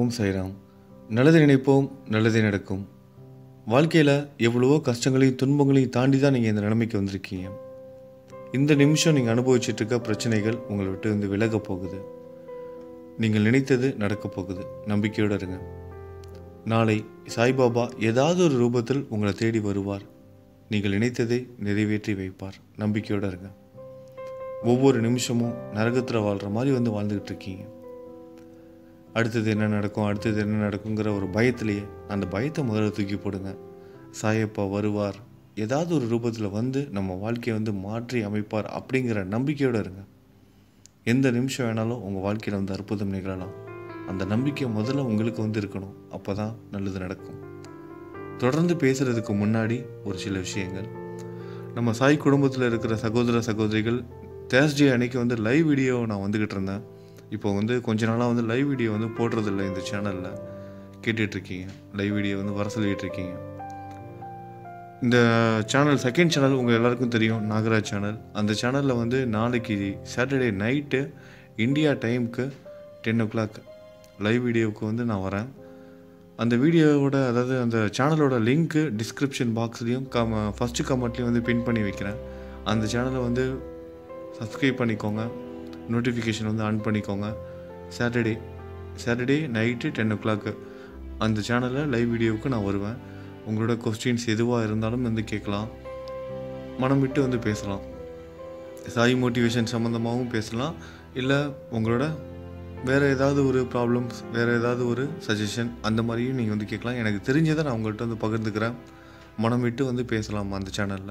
ஓம் சைராம் நல்லது நினைப்போம் நல்லதே நடக்கும் வாழ்க்கையில் எவ்வளவோ கஷ்டங்களையும் துன்பங்களையும் தாண்டி தான் நீங்கள் இந்த நிலைமைக்கு வந்திருக்கீங்க இந்த நிமிஷம் நீங்கள் அனுபவிச்சுட்டு இருக்க பிரச்சனைகள் உங்களை விட்டு வந்து விலக போகுது நீங்கள் நினைத்தது நடக்க போகுது நம்பிக்கையோடு இருங்க நாளை சாய்பாபா ஏதாவது ஒரு ரூபத்தில் உங்களை தேடி வருவார் நீங்கள் நினைத்ததை நிறைவேற்றி வைப்பார் நம்பிக்கையோடு இருங்க ஒவ்வொரு நிமிஷமும் நரகத்தில் வாழ்கிற மாதிரி வந்து வாழ்ந்துக்கிட்டு இருக்கீங்க அடுத்தது என்ன நடக்கும் அடுத்தது என்ன நடக்குங்கிற ஒரு பயத்திலேயே அந்த பயத்தை முதல்ல தூக்கி போடுங்க சாயப்பா வருவார் ஏதாவது ஒரு ரூபத்தில் வந்து நம்ம வாழ்க்கையை வந்து மாற்றி அமைப்பார் அப்படிங்கிற நம்பிக்கையோடு இருங்க எந்த நிமிஷம் வேணாலும் உங்கள் வாழ்க்கையில் வந்து அற்புதம் நிகழலாம் அந்த நம்பிக்கை முதல்ல உங்களுக்கு வந்து இருக்கணும் அப்போ தான் நல்லது நடக்கும் தொடர்ந்து பேசுகிறதுக்கு முன்னாடி ஒரு சில விஷயங்கள் நம்ம சாய் குடும்பத்தில் இருக்கிற சகோதர சகோதரிகள் தேர்ஸ்டே அன்னைக்கு வந்து லைவ் வீடியோ நான் வந்துக்கிட்டு இருந்தேன் இப்போ வந்து கொஞ்ச நாளாக வந்து லைவ் வீடியோ வந்து போடுறதில்ல இந்த சேனலில் கேட்டுட்ருக்கீங்க லைவ் வீடியோ வந்து வர சொல்லிகிட்டு இருக்கீங்க இந்த சேனல் செகண்ட் சேனல் உங்கள் எல்லாருக்கும் தெரியும் நாகராஜ் சேனல் அந்த சேனலில் வந்து நாளைக்கு சாட்டர்டே நைட்டு இந்தியா டைமுக்கு டென் ஓ கிளாக் லைவ் வீடியோவுக்கு வந்து நான் வரேன் அந்த வீடியோவோட அதாவது அந்த சேனலோட லிங்க்கு டிஸ்கிரிப்ஷன் பாக்ஸ்லேயும் கம ஃபஸ்ட்டு கமெண்ட்லேயும் வந்து பின் பண்ணி வைக்கிறேன் அந்த சேனலை வந்து சப்ஸ்கிரைப் பண்ணிக்கோங்க நோட்டிஃபிகேஷன் வந்து ஆன் பண்ணிக்கோங்க Saturday Saturday night ten o'clock அந்த சேனலில் லைவ் வீடியோவுக்கு நான் வருவேன் உங்களோட கொஸ்டின்ஸ் எதுவாக இருந்தாலும் வந்து கேட்கலாம் மனம் விட்டு வந்து பேசலாம் சாய் மோட்டிவேஷன் சம்மந்தமாகவும் பேசலாம் இல்லை உங்களோட வேறு ஏதாவது ஒரு ப்ராப்ளம்ஸ் வேறு ஏதாவது ஒரு சஜஷன் அந்த மாதிரியும் நீங்கள் வந்து கேட்கலாம் எனக்கு தெரிஞ்சதை நான் உங்கள்கிட்ட வந்து பகிர்ந்துக்கிறேன் மனம் விட்டு வந்து பேசலாம் அந்த சேனலில்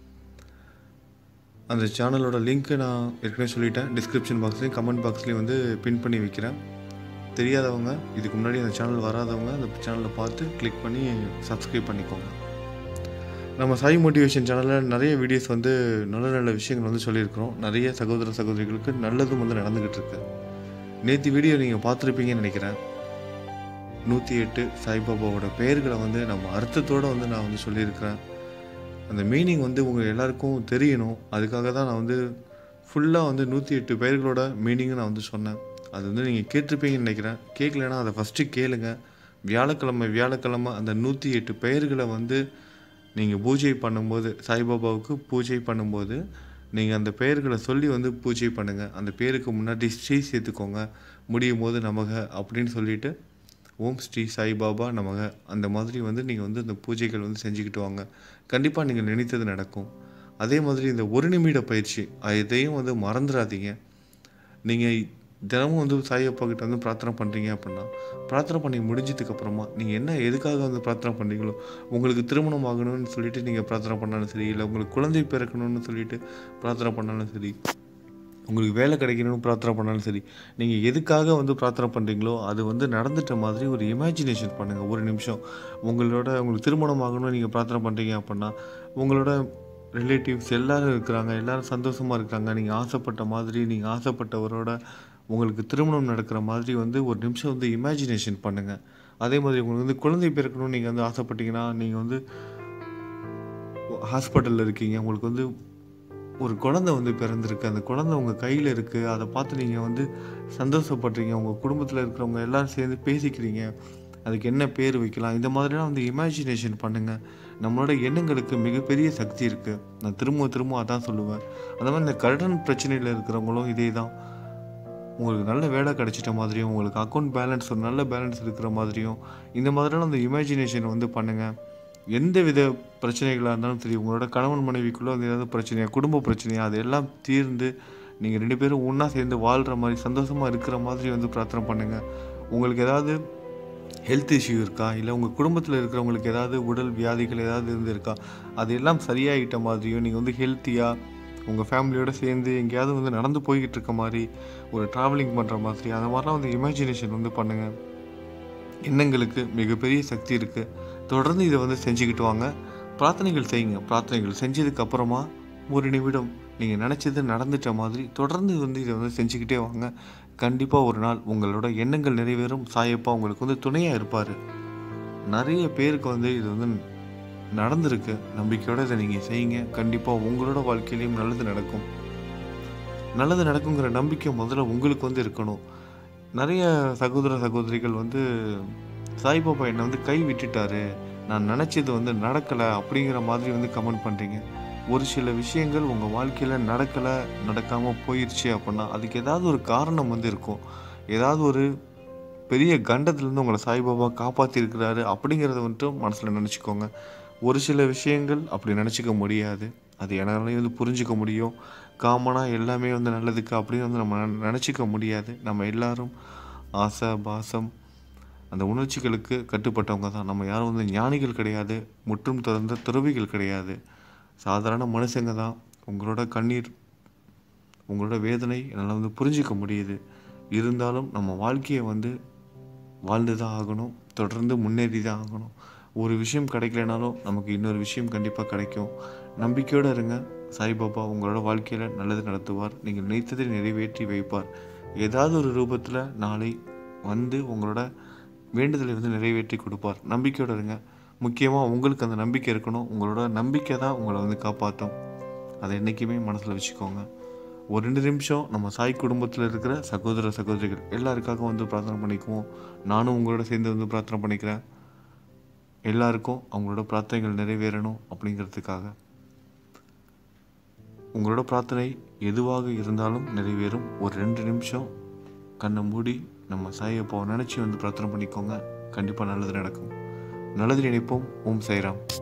அந்த சேனலோட லிங்க்கு நான் ஏற்கனவே சொல்லிட்டேன் டிஸ்கிரிப்ஷன் பாக்ஸ்லேயும் கமெண்ட் பாக்ஸ்லேயும் வந்து பின் பண்ணி வைக்கிறேன் தெரியாதவங்க இதுக்கு முன்னாடி அந்த சேனல் வராதவங்க அந்த சேனலை பார்த்து கிளிக் பண்ணி சப்ஸ்கிரைப் பண்ணிக்கோங்க நம்ம சாய் மோட்டிவேஷன் சேனலில் நிறைய வீடியோஸ் வந்து நல்ல நல்ல விஷயங்கள் வந்து சொல்லியிருக்கிறோம் நிறைய சகோதர சகோதரிகளுக்கு நல்லதும் வந்து நடந்துக்கிட்டு இருக்கு நேற்று வீடியோ நீங்கள் பார்த்துருப்பீங்கன்னு நினைக்கிறேன் நூற்றி எட்டு சாய்பாபாவோட பெயர்களை வந்து நம்ம அர்த்தத்தோடு வந்து நான் வந்து சொல்லியிருக்கிறேன் அந்த மீனிங் வந்து உங்கள் எல்லாருக்கும் தெரியணும் அதுக்காக தான் நான் வந்து ஃபுல்லாக வந்து நூற்றி எட்டு பெயர்களோட மீனிங்கை நான் வந்து சொன்னேன் அது வந்து நீங்கள் கேட்டிருப்பீங்கன்னு நினைக்கிறேன் கேட்கலன்னா அதை ஃபஸ்ட்டு கேளுங்க வியாழக்கிழமை வியாழக்கிழமை அந்த நூற்றி எட்டு பெயர்களை வந்து நீங்கள் பூஜை பண்ணும்போது சாய்பாபாவுக்கு பூஜை பண்ணும்போது நீங்கள் அந்த பெயர்களை சொல்லி வந்து பூஜை பண்ணுங்கள் அந்த பேருக்கு முன்னாடி ஸ்ரீ சேர்த்துக்கோங்க முடியும் போது நமக அப்படின்னு சொல்லிட்டு ஓம் ஸ்ரீ சாய்பாபா நமக அந்த மாதிரி வந்து நீங்கள் வந்து இந்த பூஜைகள் வந்து செஞ்சுக்கிட்டு வாங்க கண்டிப்பாக நீங்கள் நினைத்தது நடக்கும் அதே மாதிரி இந்த ஒரு நிமிட பயிற்சி இதையும் வந்து மறந்துடாதீங்க நீங்கள் தினமும் வந்து சாயப்பா கிட்ட வந்து பிரார்த்தனை பண்ணுறீங்க அப்படின்னா பிரார்த்தனை பண்ணி முடிஞ்சதுக்கு அப்புறமா நீங்கள் என்ன எதுக்காக வந்து பிரார்த்தனை பண்ணீங்களோ உங்களுக்கு திருமணம் ஆகணும்னு சொல்லிட்டு நீங்கள் பிரார்த்தனை பண்ணாலும் சரி இல்லை உங்களுக்கு குழந்தை பிறக்கணும்னு சொல்லிட்டு பிரார்த்தனை பண்ணாலும் சரி உங்களுக்கு வேலை கிடைக்கணும்னு பிரார்த்தனை பண்ணாலும் சரி நீங்கள் எதுக்காக வந்து பிரார்த்தனை பண்ணுறீங்களோ அது வந்து நடந்துட்ட மாதிரி ஒரு இமேஜினேஷன் பண்ணுங்கள் ஒரு நிமிஷம் உங்களோட உங்களுக்கு திருமணம் ஆகணும்னு நீங்கள் பிரார்த்தனை பண்ணுறீங்க அப்படின்னா உங்களோட ரிலேட்டிவ்ஸ் எல்லோரும் இருக்கிறாங்க எல்லோரும் சந்தோஷமாக இருக்கிறாங்க நீங்கள் ஆசைப்பட்ட மாதிரி நீங்கள் ஆசைப்பட்டவரோட உங்களுக்கு திருமணம் நடக்கிற மாதிரி வந்து ஒரு நிமிஷம் வந்து இமேஜினேஷன் பண்ணுங்கள் அதே மாதிரி உங்களுக்கு வந்து குழந்தை பிறக்கணும்னு நீங்கள் வந்து ஆசைப்பட்டீங்கன்னா நீங்கள் வந்து ஹாஸ்பிட்டலில் இருக்கீங்க உங்களுக்கு வந்து ஒரு குழந்தை வந்து பிறந்திருக்கு அந்த குழந்தை உங்கள் கையில் இருக்குது அதை பார்த்து நீங்கள் வந்து சந்தோஷப்படுறீங்க உங்கள் குடும்பத்தில் இருக்கிறவங்க எல்லோரும் சேர்ந்து பேசிக்கிறீங்க அதுக்கு என்ன பேர் வைக்கலாம் இந்த மாதிரிலாம் வந்து இமேஜினேஷன் பண்ணுங்கள் நம்மளோட எண்ணங்களுக்கு மிகப்பெரிய சக்தி இருக்குது நான் திரும்ப திரும்ப அதான் சொல்லுவேன் அந்த மாதிரி இந்த கடன் பிரச்சனையில் இருக்கிறவங்களும் இதே தான் உங்களுக்கு நல்ல வேலை கிடைச்சிட்ட மாதிரியும் உங்களுக்கு அக்கௌண்ட் பேலன்ஸ் ஒரு நல்ல பேலன்ஸ் இருக்கிற மாதிரியும் இந்த மாதிரிலாம் அந்த இமேஜினேஷன் வந்து பண்ணுங்கள் எந்த வித பிரச்சனைகளாக இருந்தாலும் சரி உங்களோட கணவன் மனைவிக்குள்ளே வந்து ஏதாவது பிரச்சனையா குடும்ப பிரச்சனையா அது எல்லாம் தீர்ந்து நீங்கள் ரெண்டு பேரும் ஒன்றா சேர்ந்து வாழ்கிற மாதிரி சந்தோஷமாக இருக்கிற மாதிரி வந்து பிரார்த்தனை பண்ணுங்கள் உங்களுக்கு ஏதாவது ஹெல்த் இஷ்யூ இருக்கா இல்லை உங்கள் குடும்பத்தில் இருக்கிறவங்களுக்கு ஏதாவது உடல் வியாதிகள் ஏதாவது இருந்திருக்கா அது எல்லாம் சரியாகிட்ட மாதிரியும் நீங்கள் வந்து ஹெல்த்தியாக உங்கள் ஃபேமிலியோடு சேர்ந்து எங்கேயாவது வந்து நடந்து போய்கிட்டு இருக்க மாதிரி ஒரு ட்ராவலிங் பண்ணுற மாதிரி அந்த மாதிரிலாம் வந்து இமேஜினேஷன் வந்து பண்ணுங்கள் எண்ணங்களுக்கு மிகப்பெரிய சக்தி இருக்குது தொடர்ந்து இதை வந்து செஞ்சுக்கிட்டு வாங்க பிரார்த்தனைகள் செய்யுங்க பிரார்த்தனைகள் செஞ்சதுக்கு அப்புறமா ஒரு நிமிடம் நீங்கள் நினச்சது நடந்துட்ட மாதிரி தொடர்ந்து வந்து இதை வந்து செஞ்சுக்கிட்டே வாங்க கண்டிப்பாக ஒரு நாள் உங்களோட எண்ணங்கள் நிறைவேறும் சாயப்பா உங்களுக்கு வந்து துணையாக இருப்பார் நிறைய பேருக்கு வந்து இது வந்து நடந்திருக்கு நம்பிக்கையோடு இதை நீங்கள் செய்யுங்க கண்டிப்பாக உங்களோட வாழ்க்கையிலையும் நல்லது நடக்கும் நல்லது நடக்குங்கிற நம்பிக்கை முதல்ல உங்களுக்கு வந்து இருக்கணும் நிறைய சகோதர சகோதரிகள் வந்து சாய்பாபா என்னை வந்து கை விட்டுட்டாரு நான் நினச்சது வந்து நடக்கலை அப்படிங்கிற மாதிரி வந்து கமெண்ட் பண்ணுறீங்க ஒரு சில விஷயங்கள் உங்கள் வாழ்க்கையில் நடக்கலை நடக்காமல் போயிடுச்சு அப்படின்னா அதுக்கு ஏதாவது ஒரு காரணம் வந்து இருக்கும் ஏதாவது ஒரு பெரிய கண்டத்துலேருந்து உங்களை சாய்பாபா காப்பாற்றிருக்கிறாரு அப்படிங்கிறத வந்துட்டு மனசில் நினச்சிக்கோங்க ஒரு சில விஷயங்கள் அப்படி நினச்சிக்க முடியாது அது என்னாலையும் வந்து புரிஞ்சிக்க முடியும் காமனாக எல்லாமே வந்து நல்லதுக்கு அப்படின்னு வந்து நம்ம நினச்சிக்க முடியாது நம்ம எல்லாரும் ஆசை பாசம் அந்த உணர்ச்சிகளுக்கு கட்டுப்பட்டவங்க தான் நம்ம யாரும் வந்து ஞானிகள் கிடையாது முற்றும் திறந்த துறவிகள் கிடையாது சாதாரண மனுஷங்க தான் உங்களோட கண்ணீர் உங்களோட வேதனை என்னால் வந்து புரிஞ்சிக்க முடியுது இருந்தாலும் நம்ம வாழ்க்கையை வந்து வாழ்ந்து தான் ஆகணும் தொடர்ந்து முன்னேறி தான் ஆகணும் ஒரு விஷயம் கிடைக்கலனாலும் நமக்கு இன்னொரு விஷயம் கண்டிப்பாக கிடைக்கும் நம்பிக்கையோடு இருங்க சாய்பாபா உங்களோட வாழ்க்கையில் நல்லது நடத்துவார் நீங்கள் நினைத்ததை நிறைவேற்றி வைப்பார் ஏதாவது ஒரு ரூபத்தில் நாளை வந்து உங்களோட வேண்டுதலை வந்து நிறைவேற்றி கொடுப்பார் நம்பிக்கையோடு இருங்க முக்கியமாக உங்களுக்கு அந்த நம்பிக்கை இருக்கணும் உங்களோட நம்பிக்கை தான் உங்களை வந்து காப்பாற்றும் அதை என்றைக்குமே மனசில் வச்சுக்கோங்க ஒரு ரெண்டு நிமிஷம் நம்ம சாய் குடும்பத்தில் இருக்கிற சகோதர சகோதரிகள் எல்லாருக்காகவும் வந்து பிரார்த்தனை பண்ணிக்குவோம் நானும் உங்களோட சேர்ந்து வந்து பிரார்த்தனை பண்ணிக்கிறேன் எல்லாருக்கும் அவங்களோட பிரார்த்தனைகள் நிறைவேறணும் அப்படிங்கிறதுக்காக உங்களோட பிரார்த்தனை எதுவாக இருந்தாலும் நிறைவேறும் ஒரு ரெண்டு நிமிஷம் கண்ணை மூடி நம்ம சாயப்பாவை நினச்சி வந்து பிரார்த்தனை பண்ணிக்கோங்க கண்டிப்பாக நல்லது நடக்கும் நல்லது நினைப்போம் ஓம் சைராம்